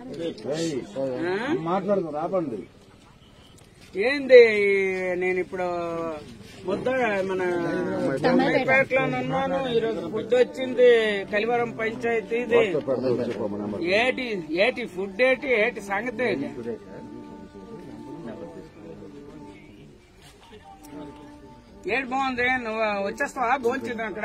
ఆ? మాట్లాడుతున్నారు రాబండి ఏంది నేను ఇప్పుడు ముద్ద మన పేటలో ఉన్నాను ఈరోజు ఫుడ్ వచ్చింది కలివరం పంచాయతీది ఏటి ఏటి ఫుడ్ ఏటి ఏటి సంగతి ఏంటి ఏటి బాగుంది నువ్వు వచ్చేస్తావా భోంచింది అక్కడ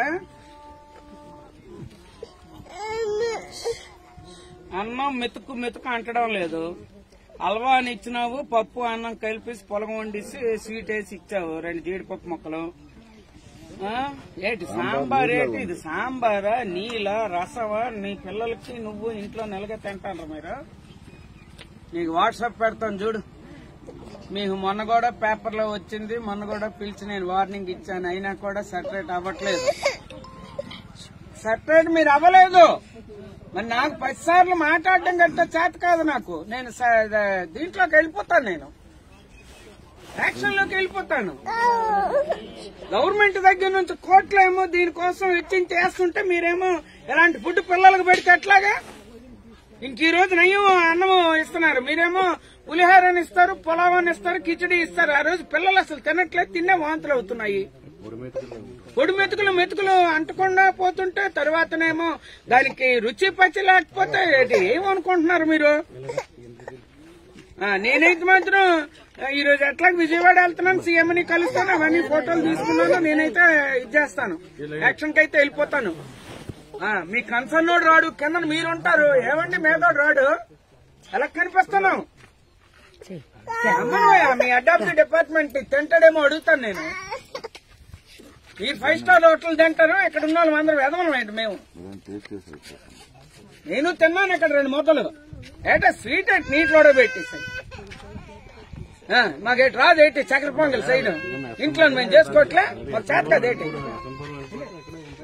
అన్నం మెతుకు మెతుకు అంటడం లేదు హల్వా అని ఇచ్చినావు పప్పు అన్నం కలిపేసి పొలం వండిసి స్వీట్ వేసి ఇచ్చావు రెండు జీడిపప్పు మొక్కలు ఆ? ఏంటి సాంబార్ ఏంటి ఇది సాంబారా నీళ్ళ రసవా నీ పిల్లలకి నువ్వు ఇంట్లో నెలగా తింటారు మీరు నీకు వాట్సాప్ పెడతాను చూడు మీకు మొన్న కూడా పేపర్లో వచ్చింది మొన్న కూడా పిలిచి నేను వార్నింగ్ ఇచ్చాను అయినా కూడా సెటరేట్ అవ్వట్లేదు సెపరేట్ మీరు అవ్వలేదు మరి నాకు పది సార్లు మాట్లాడడం గట్ట చేత కాదు నాకు నేను స- ద- దీంట్లోకి వెళ్ళిపోతాను నేను యాక్షన్ లోకి వెళ్ళిపోతాను గవర్నమెంట్ దగ్గర నుంచి కోట్లేమో దీనికోసం వెచ్చించి చేస్తుంటే మీరేమో ఎలాంటి ఫుడ్ పిల్లలకు పెడితే ఎట్లాగా ఇంక ఈ రోజు నయ్యం అన్నం ఇస్తున్నారు మీరేమో పులిహోరని ఇస్తారు పులావని ఇస్తారు కిచడి ఇస్తారు ఆ రోజు పిల్లలు అసలు తినట్లేదు తిన్నే వాంతులు అవుతున్నాయి పొడి మెతుకులు మెతుకులు అంటకుండా పోతుంటే తర్వాతనేమో దానికి రుచి పచ్చి లేకపోతే ఇది ఏమనుకుంటున్నారు మీరు ఆ, నేనైతే మాత్రం ఆ, ఈ రోజు ఎట్లా విజయవాడ వెళ్తున్నాను సీఎం ని కలుస్తాను అవన్నీ ఫోటోలు తీసుకున్నాను నేనైతే ఇది చేస్తాను యాక్షన్ కి అయితే వెళ్ళిపోతాను ఆ, మీ కన్సర్నోడు రాడు కింద మీరు ఉంటారు ఏమండి మేదోడు రాడు ఎలా కనిపిస్తున్నాం అమ్మనోయా మీ అడాప్ట్ డిపార్ట్మెంట్ తింటాడేమో అడుగుతాను నేను ఈ ఫైవ్ స్టార్ హోటల్ తింటారు ఇక్కడ ఉన్న వాళ్ళు అందరూ వెదవలం ఏంటి మేము నేను తిన్నాను ఇక్కడ రెండు మూతలు ఏటా స్వీట్ అంటే నీటిలో పెట్టేసాయి మాకేటి రాదు ఏంటి చక్కెర పొంగల్ సైడ్ ఇంట్లో మేము చేసుకోవట్లే మాకు చేత కదా ఏంటి